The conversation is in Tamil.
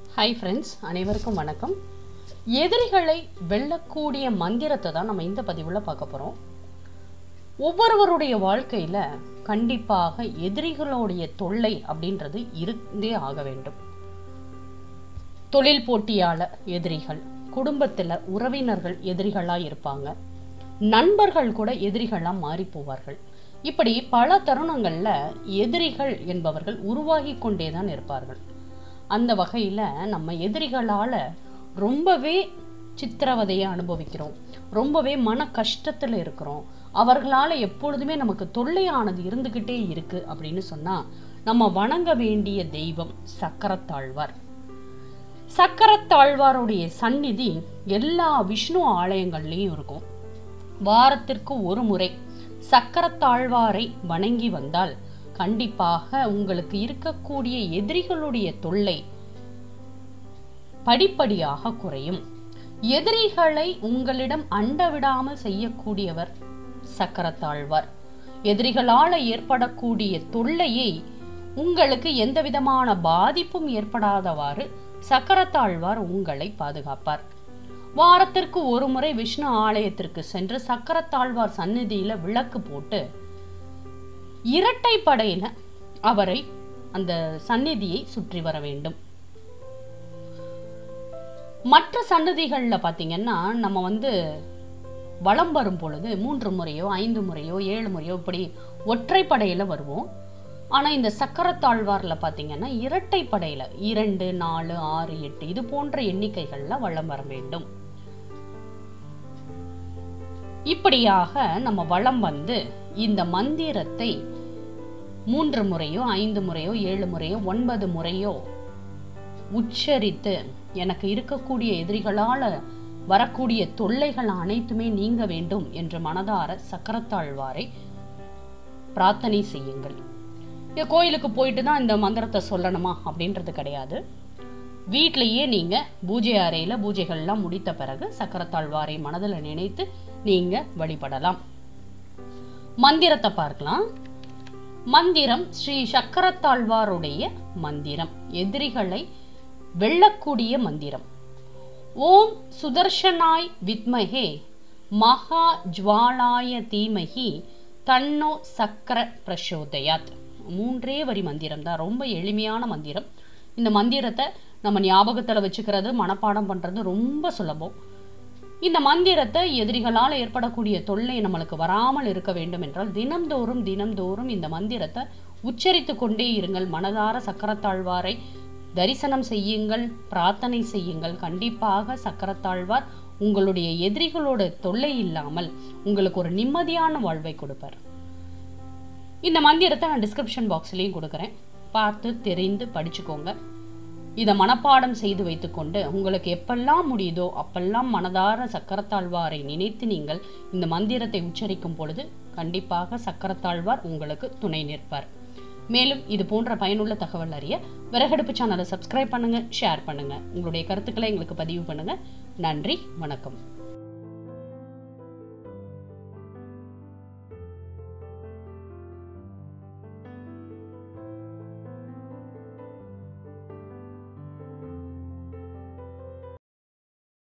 ஹாய் ஃப்ரெண்ட்ஸ் அனைவருக்கும் வணக்கம் எதிரிகளை வெல்லக்கூடிய மந்திரத்தை தான் நம்ம இந்த பதிவில் பார்க்க போகிறோம் ஒவ்வொருவருடைய வாழ்க்கையில் கண்டிப்பாக எதிரிகளுடைய தொல்லை அப்படின்றது இருந்தே ஆக வேண்டும் தொழில் போட்டியாளர் எதிரிகள் குடும்பத்தில் உறவினர்கள் எதிரிகளாக இருப்பாங்க நண்பர்கள் கூட எதிரிகளாக மாறி போவார்கள் இப்படி பல தருணங்களில் எதிரிகள் என்பவர்கள் உருவாகி கொண்டே தான் இருப்பார்கள் அந்த வகையில் நம்ம எதிரிகளால் ரொம்பவே சித்திரவதையை அனுபவிக்கிறோம் ரொம்பவே மன கஷ்டத்தில் இருக்கிறோம் அவர்களால் எப்பொழுதுமே நமக்கு தொல்லையானது இருந்துக்கிட்டே இருக்குது அப்படின்னு சொன்னால் நம்ம வணங்க வேண்டிய தெய்வம் சக்கரத்தாழ்வார் சக்கரத்தாழ்வாருடைய சந்நிதி எல்லா விஷ்ணு ஆலயங்கள்லேயும் இருக்கும் வாரத்திற்கு ஒரு முறை சக்கரத்தாழ்வாரை வணங்கி வந்தால் கண்டிப்பாக உங்களுக்கு இருக்கக்கூடிய எதிரிகளுடைய தொல்லை படிப்படியாக குறையும் எதிரிகளை உங்களிடம் அண்ட விடாமல் செய்யக்கூடியவர் சக்கரத்தாழ்வார் எதிரிகளால் ஏற்படக்கூடிய தொல்லையை உங்களுக்கு எந்த விதமான பாதிப்பும் ஏற்படாதவாறு சக்கரத்தாழ்வார் உங்களை பாதுகாப்பார் வாரத்திற்கு ஒரு முறை விஷ்ணு ஆலயத்திற்கு சென்று சக்கரத்தாழ்வார் சந்நிதியில விளக்கு போட்டு இரட்டை படையில அவரை அந்த சந்நிதியை சுற்றி வர வேண்டும் மற்ற சன்னதிகளில் பார்த்தீங்கன்னா நம்ம வந்து வலம் வரும் பொழுது மூன்று முறையோ ஐந்து முறையோ ஏழு முறையோ இப்படி ஒற்றைப்படையில் வருவோம் ஆனால் இந்த சக்கரத்தாழ்வாரில் பார்த்தீங்கன்னா இரட்டை படையில் இரண்டு நாலு ஆறு எட்டு இது போன்ற எண்ணிக்கைகளில் வளம் வர வேண்டும் இப்படியாக நம்ம வளம் வந்து இந்த மந்திரத்தை மூன்று முறையோ ஐந்து முறையோ ஏழு முறையோ ஒன்பது முறையோ உச்சரித்து எனக்கு இருக்கக்கூடிய எதிரிகளால் வரக்கூடிய தொல்லைகள் அனைத்துமே நீங்க வேண்டும் என்று மனதார சக்கரத்தாழ்வாரை பிரார்த்தனை செய்யுங்கள் இங்க கோயிலுக்கு போயிட்டு தான் இந்த மந்திரத்தை சொல்லணுமா அப்படின்றது கிடையாது வீட்டிலேயே நீங்கள் பூஜை அறையில் பூஜைகள்லாம் முடித்த பிறகு சக்கரத்தாழ்வாரை மனதில் நினைத்து நீங்கள் வழிபடலாம் மந்திரத்தை பார்க்கலாம் மந்திரம் ஸ்ரீ சக்கரத்தாழ்வாருடைய மந்திரம் எதிரிகளை வெல்லக்கூடிய மந்திரம் ஓம் சுதர்ஷனாய் வித்மகே மகா ஜுவாலாய தீமகி தன்னோ சக்கர பிரசோதயாத் மூன்றே வரி மந்திரம் தான் ரொம்ப எளிமையான மந்திரம் இந்த மந்திரத்தை நம்ம ஞாபகத்தில் வச்சுக்கிறது மனப்பாடம் பண்ணுறது ரொம்ப சுலபம் இந்த மந்திரத்தை எதிரிகளால் ஏற்படக்கூடிய தொல்லை நம்மளுக்கு வராமல் இருக்க வேண்டும் என்றால் தினம்தோறும் தினம்தோறும் இந்த மந்திரத்தை உச்சரித்து கொண்டே இருங்கள் மனதார சக்கரத்தாழ்வாரை தரிசனம் செய்யுங்கள் பிரார்த்தனை செய்யுங்கள் கண்டிப்பாக சக்கரத்தாழ்வார் உங்களுடைய எதிரிகளோட தொல்லை இல்லாமல் உங்களுக்கு ஒரு நிம்மதியான வாழ்வை கொடுப்பார் இந்த மந்திரத்தை நான் டிஸ்கிரிப்ஷன் பாக்ஸ்லேயும் கொடுக்குறேன் பார்த்து தெரிந்து படிச்சுக்கோங்க இதை மனப்பாடம் செய்து வைத்துக்கொண்டு உங்களுக்கு எப்பெல்லாம் முடியுதோ அப்பெல்லாம் மனதார சக்கரத்தாழ்வாரை நினைத்து நீங்கள் இந்த மந்திரத்தை உச்சரிக்கும் பொழுது கண்டிப்பாக சக்கரத்தாழ்வார் உங்களுக்கு துணை நிற்பார் மேலும் இது போன்ற பயனுள்ள தகவல் அறிய விறகடுப்பு சேனலை சப்ஸ்கிரைப் பண்ணுங்க ஷேர் பண்ணுங்க உங்களுடைய கருத்துக்களை எங்களுக்கு பதிவு பண்ணுங்க நன்றி வணக்கம்